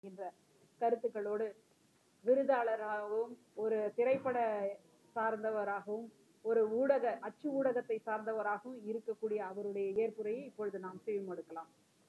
என்ற கருத்துக்களோடு விருதாளராகவும் ஒரு திரைப்பட சார்ந்தவராகவும் ஒரு ஊடக அச்சு ஊடகத்தை சார்ந்தவராகவும் இருக்கக்கூடிய அவருடைய ஏற்புரையை இப்பொழுது நாம் செவிமடுக்கலாம்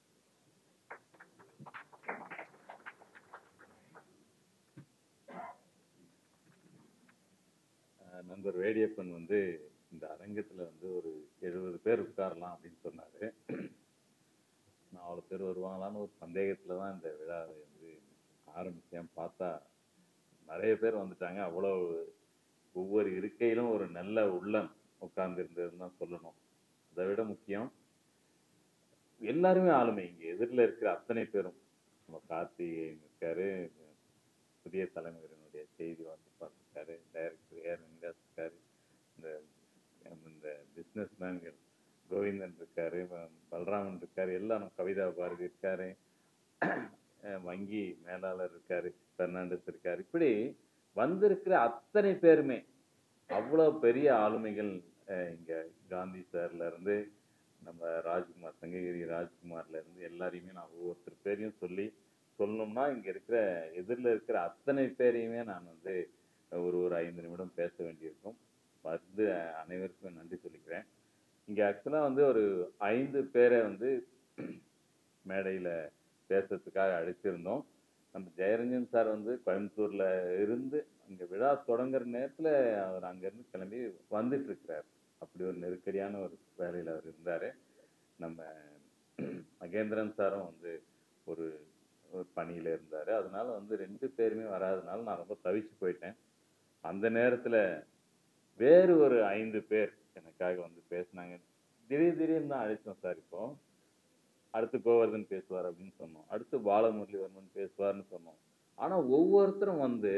அஹ் நண்பர் வேடியப்பன் வந்து இந்த அரங்கத்துல வந்து ஒரு எழுபது பேர் உட்காரலாம் அப்படின்னு சொன்னாரு நான் அவ்வளோ பேர் வருவாங்களான்னு ஒரு சந்தேகத்துல தான் இந்த விழாவை வந்து ஆரம்பிச்சேன் பார்த்தா நிறைய பேர் வந்துட்டாங்க அவ்வளோ ஒவ்வொரு இருக்கையிலும் ஒரு நல்ல உள்ளம் உட்கார்ந்து இருந்ததுன்னு தான் சொல்லணும் அதை விட முக்கியம் எல்லாருமே ஆளுமை இங்க எதிரில் இருக்கிற அத்தனை பேரும் நம்ம கார்த்திகேயன் இருக்காரு புதிய தலைமுறையினுடைய செய்தி வாசிப்பாளர் இருக்காரு டைரக்டர் ஏஆர் வெங்கடாஸ் இருக்காரு இந்த இந்த பிஸ்னஸ் மேன்கள் கோவிந்தன் இருக்காரு ப- பலராமன் இருக்காரு எல்லாரும் கவிதா பாரதி இருக்காரு அஹ் வங்கி மேலாளர் இருக்காரு பெர்னாண்டஸ் இருக்காரு இப்படி வந்திருக்கிற அத்தனை பேருமே அவ்வளோ பெரிய ஆளுமைகள் அஹ் இங்க காந்தி சார்ல இருந்து நம்ம ராஜ்குமார் சங்ககிரி ராஜ்குமார்ல இருந்து எல்லாரையுமே நான் ஒவ்வொருத்தர் பேரையும் சொல்லி சொல்லணும்னா இங்க இருக்கிற எதிரில் இருக்கிற அத்தனை பேரையுமே நான் வந்து ஒரு ஒரு ஐந்து நிமிடம் பேச வேண்டியிருக்கும் வந்து அனைவருக்கும் நன்றி சொல்லிக்கிறேன் இங்க ஆக்சுவலா வந்து ஒரு ஐந்து பேரை வந்து மேடையில பேசுறதுக்காக அழைச்சிருந்தோம் நம்ம ஜெயரஞ்சன் சார் வந்து கோயம்புத்தூர்ல இருந்து இங்க விழா தொடங்குற நேரத்துல அவர் அங்கிருந்து கிளம்பி வந்துட்டு இருக்கிறார் அப்படி ஒரு நெருக்கடியான ஒரு வேலையில அவர் இருந்தாரு நம்ம மகேந்திரன் சாரும் வந்து ஒரு ஒரு பணியில இருந்தாரு அதனால வந்து ரெண்டு பேருமே வராதனால நான் ரொம்ப தவிச்சு போயிட்டேன் அந்த நேரத்துல வேறு ஒரு ஐந்து பேர் எனக்காக வந்து பேசினாங்க திடீர் திடீர்னு தான் அழைச்சோம் சார் இப்போ அடுத்து கோவர்தன் பேசுவார் அப்படின்னு சொன்னோம் அடுத்து பாலமுரளிவர்மன் பேசுவார்னு சொன்னோம் ஆனா ஒவ்வொருத்தரும் வந்து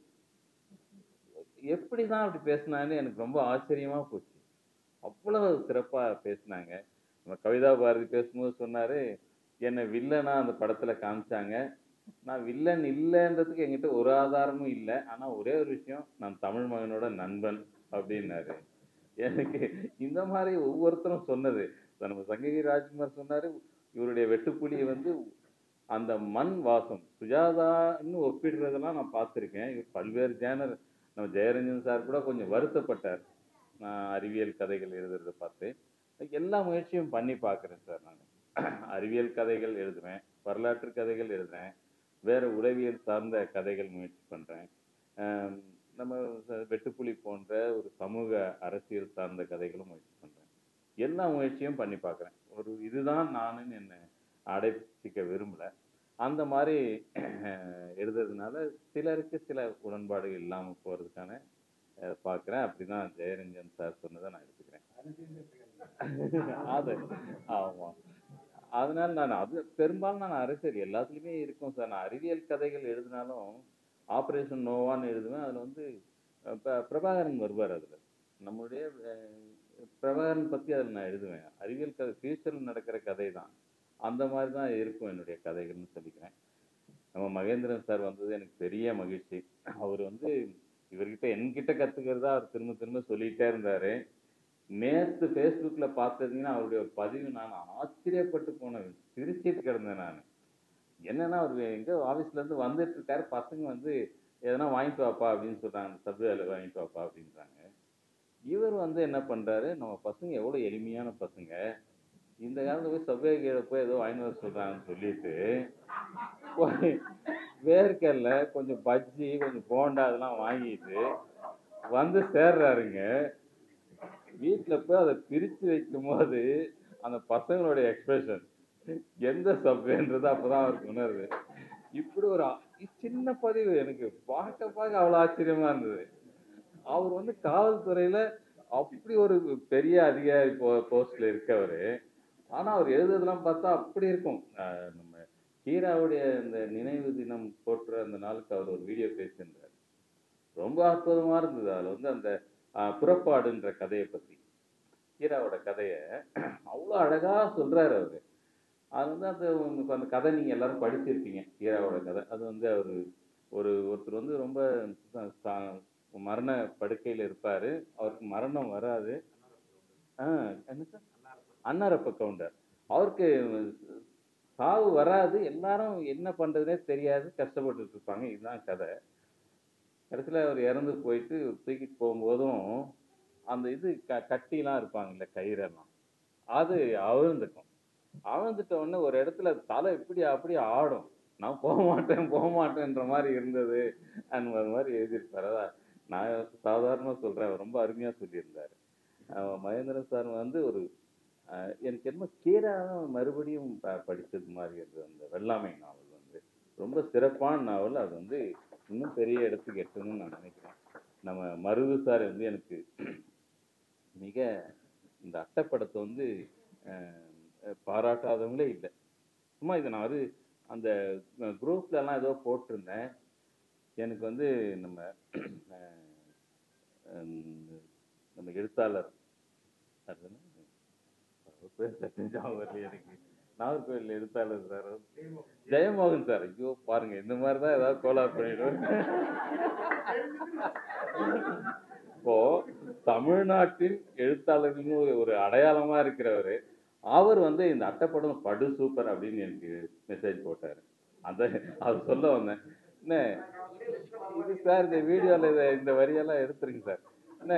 எப்படிதான் அப்படி பேசினான்னு எனக்கு ரொம்ப ஆச்சரியமா போச்சு அவ்வளவு சிறப்பா பேசினாங்க நம்ம கவிதா பாரதி பேசும்போது சொன்னாரு என்னை வில்லனா அந்த படத்துல காமிச்சாங்க நான் வில்லன் இல்லைன்றதுக்கு என்கிட்ட ஒரு ஆதாரமும் இல்லை ஆனா ஒரே ஒரு விஷயம் நான் தமிழ் மகனோட நண்பன் அப்படின்னாரு எனக்கு இந்த மாதிரி ஒவ்வொருத்தரும் சொன்னது இப்ப நம்ம சங்ககிரி ராஜ்குமார் சொன்னாரு இவருடைய வெட்டுப்புலியை வந்து அந்த மண் வாசம் சுஜாதான்னு ஒப்பிடுறதெல்லாம் நான் பார்த்துருக்கேன் இவர் பல்வேறு ஜேனர் நம்ம ஜெயரஞ்சன் சார் கூட கொஞ்சம் வருத்தப்பட்டார் நான் அறிவியல் கதைகள் எழுதுறத பார்த்து எல்லா முயற்சியும் பண்ணி பார்க்குறேன் சார் நான் அறிவியல் கதைகள் எழுதுவேன் வரலாற்று கதைகள் எழுதுறேன் வேற உளவியல் சார்ந்த கதைகள் முயற்சி பண்றேன் ஆம், நம்ம ச- வெட்டுப்புலி போன்ற ஒரு சமூக அரசியல் சார்ந்த கதைகளும் முயற்சி பண்றேன் எல்லா முயற்சியும் பண்ணி பார்க்குறேன் ஒரு இதுதான் நானுன்னு என்ன அடைச்சிக்க விரும்பல அந்த மாதிரி அஹ், எழுதுறதுனால சிலருக்கு சில உடன்பாடுகள் இல்லாமல் போறதுக்கான அஹ், பார்க்கிறேன் அப்படிதான் ஜெயரஞ்சன் சார் சொன்னதை நான் எடுத்துக்கிறேன் அது ஆமா அதனால நான் அது பெரும்பாலும் நான் அரசியல் எல்லாத்துலயுமே இருக்கும் சார் நான் அறிவியல் கதைகள் எழுதினாலும் ஆபரேஷன் நோவான்னு எழுதுவேன் அதுல வந்து அஹ், ப- பிரபாகரன் வருவார் அதுல நம்முடைய அஹ், பிரபாகரன் பத்தி அதில் நான் எழுதுவேன் அறிவியல் கதை ஃபியூச்சரில் நடக்கிற கதை தான் அந்த மாதிரி தான் இருக்கும் என்னுடைய கதைகள்னு சொல்லிக்கிறேன் நம்ம மகேந்திரன் சார் வந்தது எனக்கு பெரிய மகிழ்ச்சி அவர் வந்து இவர்கிட்ட என்கிட்ட கத்துக்கிறதா அவர் திரும்ப திரும்ப சொல்லிட்டே இருந்தாரு நேத்து ஃபேஸ்புக்ல பார்த்ததுங்கன்னா அவருடைய ஒரு பதிவு நான் ஆச்சரியப்பட்டு போனேன் சிரிச்சிட்டு கிடந்தேன் நான் என்னன்னா அவர் எங்க ஆபீஸ்ல இருந்து வந்துட்டு இருக்காரு பசங்க வந்து எதனா வாங்கிட்டு வாப்பா அப்படின்னு சொல்றாங்க சப்வேல வாங்கிட்டு வாப்பா அப்படின்றாங்க இவர் வந்து என்ன பண்றாரு நம்ம பசங்க எவ்வளவு எளிமையான பசங்க இந்த காலத்துல போய் சப்வே கீழே போய் ஏதோ வாங்கிட்டு வர சொல்றாங்கன்னு சொல்லிட்டு போய் வேர்க்கல்ல கொஞ்சம் பஜ்ஜி கொஞ்சம் போண்டா அதெல்லாம் வாங்கிட்டு வந்து சேர்றாருங்க வீட்ல போய் அதை பிரிச்சு வைக்கும் போது அந்த பசங்களுடைய எக்ஸ்பிரஷன் எந்த சப்வேன்றது அப்பதான் அவருக்கு உணருது இப்படி ஒரு ஆ- சின்ன பதிவு எனக்கு பார்க்க பார்க்க அவ்வளவு ஆச்சரியமா இருந்தது அவர் வந்து காவல்துறையில அப்படி ஒரு பெரிய அதிகாரி போ போஸ்ட்ல இருக்கவரு ஆனா அவர் எழுதுறதெல்லாம் பார்த்தா அப்படி இருக்கும் ஆஹ் நம்ம ஹீராவுடைய இந்த நினைவு தினம் போற்ற அந்த நாளுக்கு அவர் ஒரு வீடியோ பேசியிருந்தார் ரொம்ப அற்புதமா இருந்தது அதுல வந்து அந்த ஆஹ், புறப்பாடுன்ற கதையை பத்தி ஹீராவோட கதையை அவ்வளோ அழகா சொல்றாரு அவரு அது வந்து அந்த உங்களுக்கு அந்த கதை நீங்க எல்லாரும் படிச்சிருப்பீங்க ஹீராவோட கதை அது வந்து அவர் ஒரு ஒருத்தர் வந்து ரொம்ப ச- ச- மரண படுக்கையில இருப்பாரு அவருக்கு மரணம் வராது ஆஹ் என்ன சார் அன்னாரப்ப கவுண்டர் அவருக்கு சாவு வராது எல்லாரும் என்ன பண்றதுனே தெரியாது கஷ்டப்பட்டுட்டு இருப்பாங்க இதுதான் கதை கடைசியில் அவர் இறந்து போயிட்டு தூக்கிட்டு போகும்போதும் அந்த இது க கட்டிலாம் இருப்பாங்கல்ல கயிறெல்லாம் அது அவிழ்ந்துக்கும் அவிழ்ந்துட்ட உடனே ஒரு இடத்துல தலை இப்படி அப்படி ஆடும் நான் போக மாட்டேன் போக மாட்டேன்ற மாதிரி இருந்தது அந்த மாதிரி எழுதியிருப்பாரு அதான் நான் சாதாரணமாக சொல்கிறேன் அவர் ரொம்ப அருமையாக சொல்லியிருந்தாரு அஹ் மகேந்திரன் சார் வந்து ஒரு அஹ் எனக்கு என்ன கீரான மறுபடியும் ப- படிச்சது மாதிரி இருந்தது அந்த வெள்ளாமை நாவல் வந்து ரொம்ப சிறப்பான நாவல் அது வந்து இன்னும் பெரிய இடத்துக்கு எட்டணும்னு நான் நினைக்கிறேன் நம்ம மருது சார் வந்து எனக்கு மிக இந்த அட்டைப்படத்தை வந்து அஹ், பாராட்டாதவங்களே இல்லை சும்மா இதை நான் வந்து அந்த குரூப்ல எல்லாம் ஏதோ போட்டிருந்தேன் எனக்கு வந்து நம்ம அஹ், ஹம், நம்ம எழுத்தாளர் அது என்ன? அவர் பேர் சத்தியம் ஞாபகம் வரலையே எனக்கு நாகர்கோவில் எழுத்தாளர் சார் ஜெயமோகன் சார் ஐயோ பாருங்க இந்த மாதிரி தான் ஏதாவது கோலார் பண்ணிடுவேன் இப்போ தமிழ்நாட்டின் எழுத்தாளர்களின் ஒரு- ஒரு அடையாளமா இருக்கிறவர் அவர் வந்து இந்த அட்டைப்படம் படு சூப்பர் அப்படின்னு எனக்கு மெசேஜ் போட்டாரு அந்த அது சொல்ல வந்தேன் என்ன இது சார் இந்த வீடியோல இதை இந்த வரியெல்லாம் எடுத்துருங்க சார் என்ன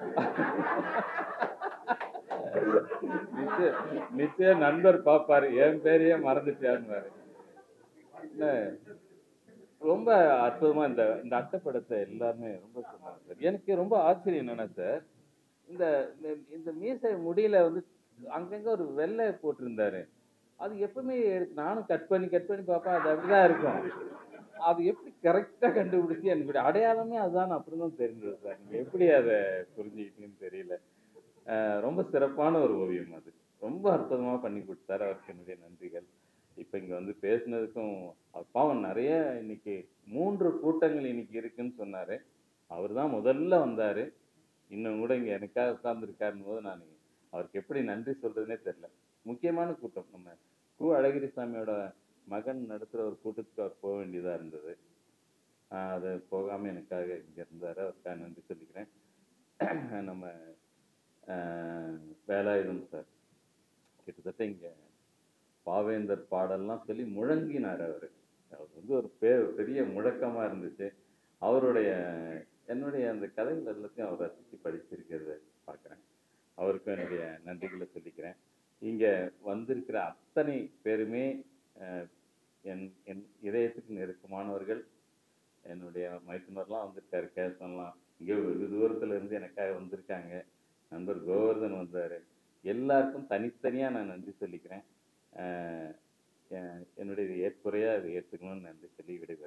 நிச்சயம் நிச்சயம் நண்பர் பார்ப்பாரு என் பேரையே மறந்துட்டாருன்னு என்ன ரொம்ப அற்புதமா இந்த இந்த அட்டைப்படத்தை எல்லாருமே ரொம்ப சொன்னாங்க சார் எனக்கு ரொம்ப ஆச்சரியம் என்னன்னா சார் இந்த இந்த- இந்த மீசை முடியல வந்து அங்கங்க ஒரு வெள்ளை போட்டிருந்தாரு அது எப்பவுமே எடுத்து- நானும் கட் பண்ணி கட் பண்ணி பார்ப்பேன் அது அப்படிதான் இருக்கும் அது எப்படி கரெக்டா கண்டுபிடிச்சி எனக்கு அடையாளமே அதுதான் அப்புறம் தான் தெரிஞ்சது சார் நீங்க எப்படி அதை புரிஞ்சுக்கிட்டீங்கன்னு தெரியல அஹ் ரொம்ப சிறப்பான ஒரு ஓவியம் அது ரொம்ப அற்புதமா பண்ணி கொடுத்தாரு அவருக்கு என்னுடைய நன்றிகள் இப்ப இங்க வந்து பேசுனதுக்கும் அவர் பாவம் நிறைய இன்னைக்கு மூன்று கூட்டங்கள் இன்னைக்கு இருக்குன்னு சொன்னாரு அவர் தான் முதல்ல வந்தாரு இன்னும் கூட இங்க எனக்காக உட்கார்ந்துருக்காருன்னு போது நான் அவருக்கு எப்படி நன்றி சொல்றதுனே தெரியல முக்கியமான கூட்டம் நம்ம கு அழகிரிசாமியோட மகன் நடத்துற ஒரு கூட்டத்துக்கு அவர் போக வேண்டியதா இருந்தது ஆஹ் அது போகாம எனக்காக இங்க இருந்தாரு அவருக்காக நன்றி சொல்லிக்கிறேன் நம்ம ஆஹ் வேலாயுதம் சார் கிட்டத்தட்ட இங்க பாவேந்தர் பாடல்லாம் சொல்லி முழங்கினார் அவர் அவர் வந்து ஒரு பே பெரிய முழக்கமா இருந்துச்சு அவருடைய என்னுடைய அந்த கதைகள் எல்லாத்தையும் அவர் ரசித்து படிச்சிருக்கிறத பார்க்குறேன் அவருக்கும் என்னுடைய நன்றிகளை சொல்லிக்கிறேன் இங்க வந்திருக்கிற அத்தனை பேருமே அஹ், என் என் இதயத்துக்கு நெருக்கமானவர்கள் என்னுடைய மைத்துனர்லாம் வந்திருக்காரு கேசன்லாம் இங்கே வெகு தூரத்துல இருந்து எனக்காக வந்திருக்காங்க நண்பர் கோவர்தன் வந்தாரு எல்லாருக்கும் தனித்தனியா நான் நன்றி சொல்லிக்கிறேன் அஹ், என்- என்னுடைய ஏற்புரையா அதை ஏற்றுக்கணும்னு நன்றி சொல்லி விடைபெறேன்